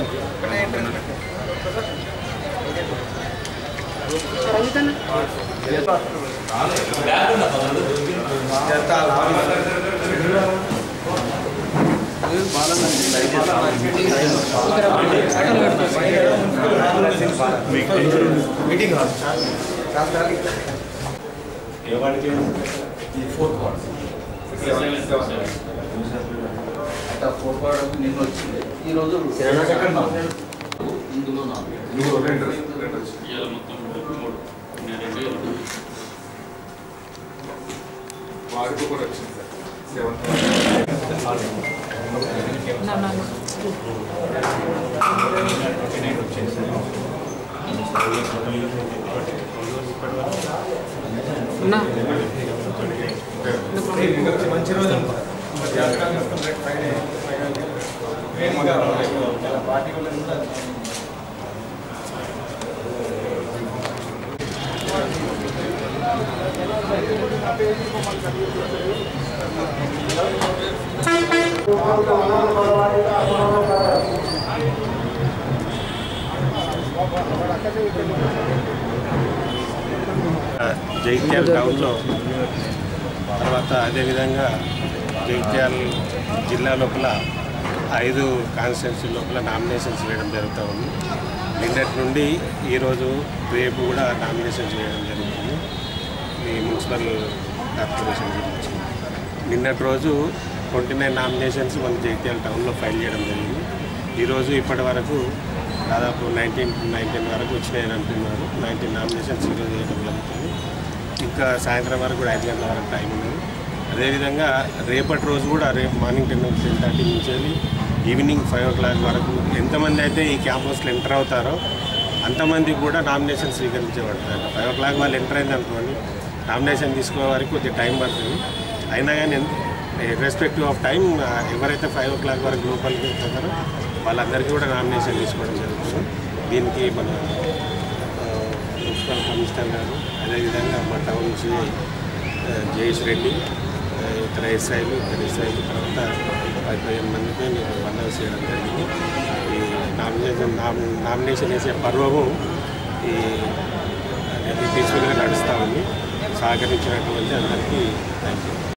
Meeting hall ఈ fourth ward అట్లా fourth ward నిన్న వచ్చింది ఈ రోజు సెకండ్ ఇందులో నాలుగు రెండు రెండు వచ్చింది ఇవాళ మొత్తం మూడు నేను రెండు ఇవాళ మూడు. వారికి కూడా వచ్చింది సార్ సెవెంత్ మంచి రోజు పార్టీ జగిత్యాల టౌన్లో తర్వాత అదేవిధంగా జగిత్యాల జిల్లా లోపల ఐదు కాన్స్టిట్యున్సీ లోపల నామినేషన్స్ వేయడం జరుగుతూ ఉంది నిన్నటి నుండి ఈరోజు రేపు కూడా నామినేషన్స్ వేయడం జరుగుతుంది ఈ మున్సిపల్ కార్పొరేషన్ గురించి నిన్నటి రోజు ట్వంటీ నైన్ నామినేషన్స్ మన జగిత్యాల టౌన్లో ఫైల్ చేయడం జరిగింది ఈరోజు ఇప్పటి వరకు దాదాపు నైన్టీన్ నైన్టీన్ వరకు వచ్చినాయని అంటున్నారు నైన్టీన్ నామినేషన్స్ ఈరోజు వేయడం జరుగుతుంది ఇంకా సాయంత్రం వరకు కూడా ఐదు గంటల వరకు టైం ఉన్నది అదేవిధంగా రేపటి రోజు కూడా రేపు మార్నింగ్ టెన్ టెన్ థర్టీ నుంచి వెళ్ళి ఈవినింగ్ ఫైవ్ ఓ క్లాక్ వరకు ఎంతమంది అయితే ఈ క్యాంపస్లో ఎంటర్ అవుతారో అంతమందికి కూడా నామినేషన్ స్వీకరించబడతారు ఫైవ్ ఓ క్లాక్ వాళ్ళు ఎంటర్ అయింది అనుకోండి నామినేషన్ తీసుకోవే వరకు కొద్దిగా టైం పడుతుంది అయినా కానీ రెస్పెక్టివ్ ఆఫ్ టైం ఎవరైతే ఫైవ్ ఓ క్లాక్ వరకు లోపలికి వెళ్తారో వాళ్ళందరికీ కూడా నామినేషన్ తీసుకోవడం జరుగుతుంది దీనికి మన ఆ, మున్సిపల్ కమిషనర్ గారు అదేవిధంగా మా టౌన్ సిఐ జయేష్ రెడ్డి ఆ, ఇతర ఎస్ఐలు ఇతర ఎస్ఐలు తర్వాత పది పదిహేను మందికి నేను బందోబస్తు చేయడం జరిగింది ఈ నామినేషన్ నామ్- నామినేషన్ వేసే పర్వము ఈ అనేది పీస్ఫుల్గా నడుస్తూ ఉంది సహకరించినటువంటి అందరికీ థ్యాంక్ యూ